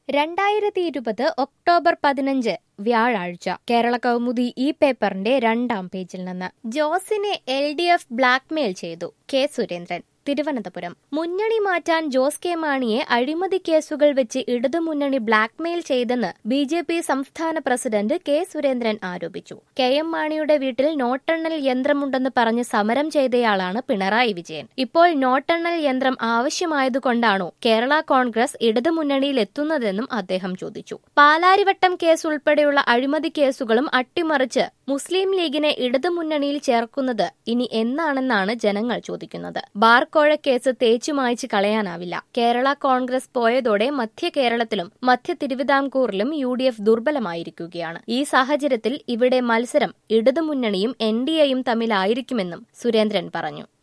രണ്ടായിരത്തി ഇരുപത് ഒക്ടോബർ പതിനഞ്ച് വ്യാഴാഴ്ച കേരള കൗമുദി ഈ പേപ്പറിന്റെ രണ്ടാം പേജിൽ നിന്ന് ജോസിനെ എൽ ഡി എഫ് ബ്ലാക്ക്മെയിൽ ചെയ്തു കെ സുരേന്ദ്രൻ തിരുവനന്തപുരം മുന്നണി മാറ്റാൻ ജോസ് കെ മാണിയെ അഴിമതി കേസുകൾ വെച്ച് ഇടതുമുന്നണി ബ്ലാക്ക്മെയിൽ ചെയ്തെന്ന് ബി ജെ പി സംസ്ഥാന പ്രസിഡന്റ് കെ സുരേന്ദ്രൻ ആരോപിച്ചു കെ എം മാണിയുടെ വീട്ടിൽ നോട്ടെണ്ണൽ യന്ത്രമുണ്ടെന്ന് പറഞ്ഞ് സമരം ചെയ്തയാളാണ് പിണറായി വിജയൻ ഇപ്പോൾ നോട്ടെണ്ണൽ യന്ത്രം ആവശ്യമായതുകൊണ്ടാണോ കേരള കോൺഗ്രസ് ഇടതുമുന്നണിയിൽ എത്തുന്നതെന്നും അദ്ദേഹം ചോദിച്ചു പാലാരിവട്ടം കേസ് ഉൾപ്പെടെയുള്ള അഴിമതി കേസുകളും അട്ടിമറിച്ച് മുസ്ലിം ലീഗിനെ ഇടതുമുന്നണിയിൽ ചേർക്കുന്നത് ഇനി എന്നാണെന്നാണ് ജനങ്ങൾ ചോദിക്കുന്നത് ബാർക്കോഴ കേസ് തേച്ചു മായ്ച്ചു കളയാനാവില്ല കേരള കോൺഗ്രസ് പോയതോടെ മധ്യ കേരളത്തിലും മധ്യ തിരുവിതാംകൂറിലും യു ഡി എഫ് ദുർബലമായിരിക്കുകയാണ് ഈ സാഹചര്യത്തിൽ ഇവിടെ മത്സരം ഇടതുമുന്നണിയും എൻ ഡി എയും തമ്മിലായിരിക്കുമെന്നും സുരേന്ദ്രൻ പറഞ്ഞു